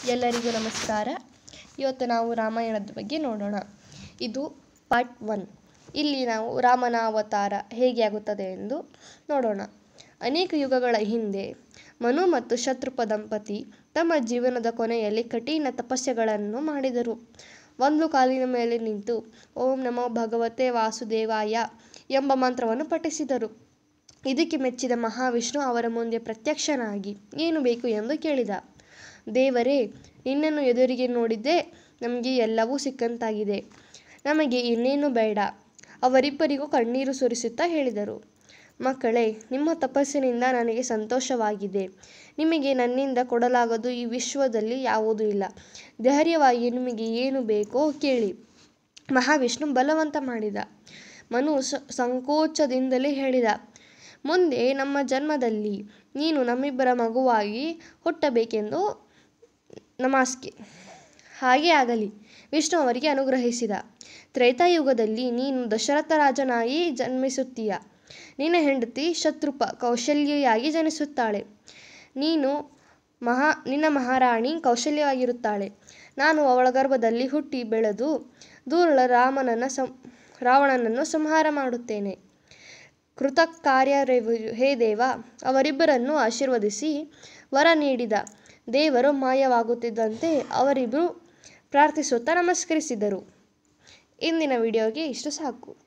ಎಲ್ಲರಿಗೂ ನಮಸ್ಕಾರ ಇವತ್ತು ನಾವು ರಾಮಾಯಣದ ಬಗ್ಗೆ ನೋಡೋಣ ಇದು ಪಾರ್ಟ್ ಒನ್ ಇಲ್ಲಿ ನಾವು ರಾಮನ ಅವತಾರ ಹೇಗೆ ಆಗುತ್ತದೆ ಎಂದು ನೋಡೋಣ ಅನೇಕ ಯುಗಗಳ ಹಿಂದೆ ಮನು ಮತ್ತು ಶತ್ರುಪ ದಂಪತಿ ತಮ್ಮ ಜೀವನದ ಕೊನೆಯಲ್ಲಿ ಕಠಿಣ ತಪಸ್ಯೆಗಳನ್ನು ಮಾಡಿದರು ಒಂದು ಕಾಲಿನ ಮೇಲೆ ನಿಂತು ಓಂ ನಮೋ ಭಗವತೆ ವಾಸುದೇವಾಯ ಎಂಬ ಮಂತ್ರವನ್ನು ಪಠಿಸಿದರು ಇದಕ್ಕೆ ಮೆಚ್ಚಿದ ಮಹಾವಿಷ್ಣು ಅವರ ಮುಂದೆ ಪ್ರತ್ಯಕ್ಷನಾಗಿ ಏನು ಬೇಕು ಎಂದು ಕೇಳಿದ ದೇವರೇ ನಿನ್ನನ್ನು ಎದುರಿಗೆ ನೋಡಿದ್ದೇ ನಮಗೆ ಎಲ್ಲವೂ ಸಿಕ್ಕಂತಾಗಿದೆ ನಮಗೆ ಇನ್ನೇನು ಬೇಡ ಅವರಿಬ್ಬರಿಗೂ ಕಣ್ಣೀರು ಸುರಿಸುತ್ತಾ ಹೇಳಿದರು ಮಕ್ಕಳೇ ನಿಮ್ಮ ತಪಸ್ಸಿನಿಂದ ನನಗೆ ಸಂತೋಷವಾಗಿದೆ ನಿಮಗೆ ನನ್ನಿಂದ ಕೊಡಲಾಗದು ಈ ವಿಶ್ವದಲ್ಲಿ ಯಾವುದೂ ಇಲ್ಲ ಧೈರ್ಯವಾಗಿ ನಿಮಗೆ ಏನು ಬೇಕೋ ಕೇಳಿ ಮಹಾವಿಷ್ಣು ಬಲವಂತ ಮಾಡಿದ ಮನು ಸ ಸಂಕೋಚದಿಂದಲೇ ಹೇಳಿದ ಮುಂದೆ ನಮ್ಮ ಜನ್ಮದಲ್ಲಿ ನೀನು ನಮ್ಮಿಬ್ಬರ ಮಗುವಾಗಿ ಹುಟ್ಟಬೇಕೆಂದು ನಮಾಸ್ಕೆ ಹಾಗೇ ಆಗಲಿ ವಿಷ್ಣು ಅವರಿಗೆ ಅನುಗ್ರಹಿಸಿದ ತ್ರೇತಾಯುಗದಲ್ಲಿ ನೀನು ದಶರಥ ರಾಜನಾಗಿ ಜನ್ಮಿಸುತ್ತೀಯ ನಿನ್ನ ಹೆಂಡತಿ ಶತ್ರುಪ ಕೌಶಲ್ಯೆಯಾಗಿ ಜನಿಸುತ್ತಾಳೆ ನೀನು ಮಹಾ ನಿನ್ನ ಮಹಾರಾಣಿ ಕೌಶಲ್ಯವಾಗಿರುತ್ತಾಳೆ ನಾನು ಅವಳ ಗರ್ಭದಲ್ಲಿ ಹುಟ್ಟಿ ಬೆಳೆದು ದೂರಳ ರಾಮನನ್ನ ಸಂ ರಾವಣನನ್ನು ಸಂಹಾರ ಮಾಡುತ್ತೇನೆ ಕೃತಕಾರ್ಯ ಹೇ ದೇವ ಅವರಿಬ್ಬರನ್ನು ಆಶೀರ್ವದಿಸಿ ವರ ನೀಡಿದ ದೇವರು ಮಾಯವಾಗುತ್ತಿದ್ದಂತೆ ಅವರಿಬ್ಬರು ಪ್ರಾರ್ಥಿಸುತ್ತಾ ನಮಸ್ಕರಿಸಿದರು ಇಂದಿನ ವಿಡಿಯೋಗೆ ಇಷ್ಟು ಸಾಕು